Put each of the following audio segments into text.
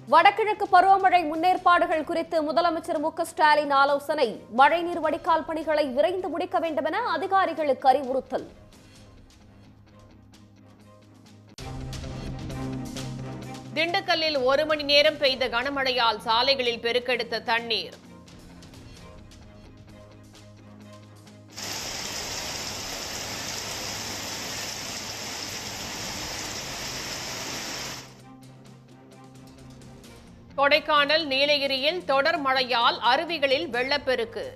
வடகிழக்கு பருவமழை முன்னேற்பாடுகள் குறித்து முதலமைச்சர் மு க ஸ்டாலின் ஆலோசனை மழைநீர் வடிகால் பணிகளை விரைந்து முடிக்க வேண்டும் என அதிகாரிகளுக்கு அறிவுறுத்தல் திண்டுக்கல்லில் ஒரு மணி நேரம் பெய்த கனமழையால் சாலைகளில் பெருக்கெடுத்த தண்ணீர் கொடைக்கானல் நீலகிரியில் தொடர் மழையால் அருவிகளில் வெள்ளப்பெருக்கு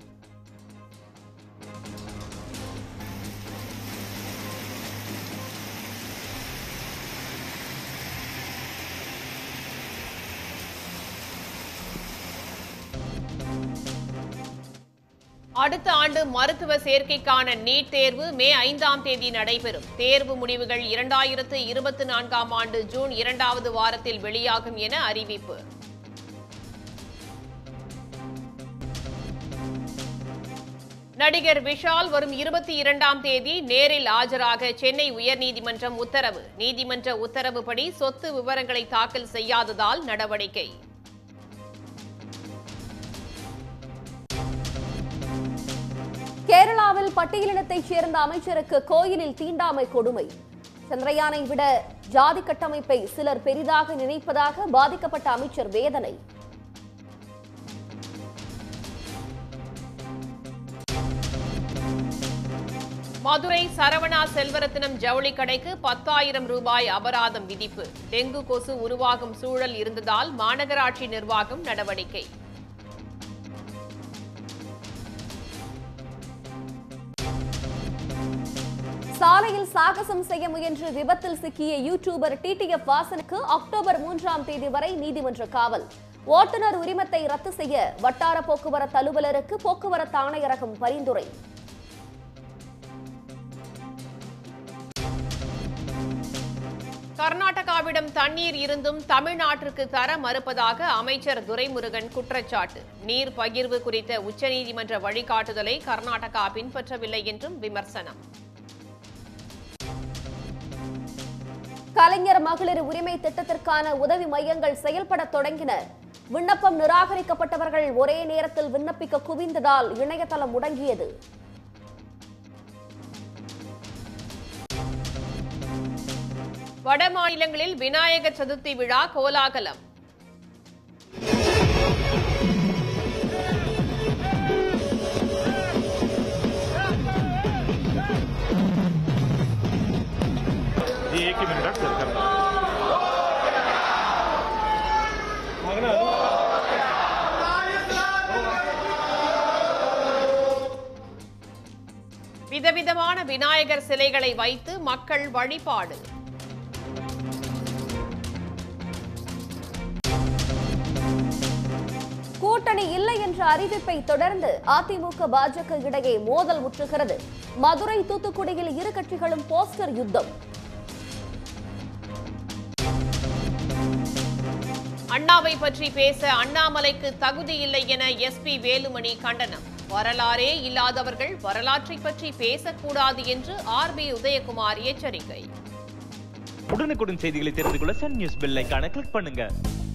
அடுத்த ஆண்டு மருத்துவ சேர்க்கைக்கான நீட் தேர்வு மே ஐந்தாம் தேதி நடைபெறும் தேர்வு முடிவுகள் இரண்டாயிரத்து இருபத்தி நான்காம் ஆண்டு ஜூன் இரண்டாவது வாரத்தில் வெளியாகும் என அறிவிப்பு நடிகர் விஷால் வரும் இருபத்தி இரண்டாம் தேதி நேரில் ஆஜராக சென்னை உயர்நீதிமன்றம் உத்தரவு நீதிமன்ற உத்தரவுப்படி சொத்து விவரங்களை தாக்கல் செய்யாததால் நடவடிக்கை கேரளாவில் பட்டியலினத்தைச் சேர்ந்த அமைச்சருக்கு கோயிலில் தீண்டாமை கொடுமை சந்திரயானை விட ஜாதி கட்டமைப்பை சிலர் பெரிதாக நினைப்பதாக பாதிக்கப்பட்ட அமைச்சர் வேதனை மதுரை சரவணா செல்வரத்தினம் ஜவுளி கடைக்கு பத்தாயிரம் ரூபாய் அபராதம் விதிப்பு டெங்கு கொசு உருவாகும் சூழல் இருந்ததால் மாநகராட்சி நிர்வாகம் நடவடிக்கை சாலையில் சாகசம் செய்ய முயன்று விபத்தில் சிக்கிய யூடியூபர் டிடிஎஃப் வாசனுக்கு அக்டோபர் மூன்றாம் தேதி வரை நீதிமன்ற காவல் ஓட்டுநர் உரிமத்தை ரத்து செய்ய வட்டார போக்குவரத்து அலுவலருக்கு போக்குவரத்து ஆணையரகம் பரிந்துரை கர்நாடகாவிடம் தண்ணீர் இருந்தும் தமிழ்நாட்டிற்கு தர மறுப்பதாக அமைச்சர் துரைமுருகன் குற்றச்சாட்டு நீர் பகிர்வு குறித்த உச்சநீதிமன்ற வழிகாட்டுதலை கர்நாடகா பின்பற்றவில்லை என்றும் விமர்சனம் கலைஞர் மகளிர் உரிமை திட்டத்திற்கான உதவி மையங்கள் செயல்பட தொடங்கின விண்ணப்பம் நிராகரிக்கப்பட்டவர்கள் ஒரே நேரத்தில் விண்ணப்பிக்க குவிந்ததால் இணையதளம் முடங்கியது வட மாநிலங்களில் விநாயகர் சதுர்த்தி விழா கோலாகலம் जी एक ही मिनट सर करता விதவிதமான விநாயகர் சிலைகளை வைத்து மக்கள் வழிபாடு கூட்டணி இல்லை என்ற அறிவிப்பை தொடர்ந்து அதிமுக பாஜக இடையே மோதல் முற்றுகிறது மதுரை தூத்துக்குடியில் இரு கட்சிகளும் போஸ்டர் யுத்தம் அண்ணாவை பற்றி பேச அண்ணாமலைக்கு தகுதி இல்லை என எஸ்பி வேலுமணி கண்டனம் வரலாறே இல்லாதவர்கள் வரலாற்றை பற்றி பேசக்கூடாது என்று ஆர் பி உதயகுமார் எச்சரிக்கை உடனுக்குடன் செய்திகளை தெரிந்து கொள்ள சன் நியூஸ் பெல் ஐகானை கிளிக் பண்ணுங்க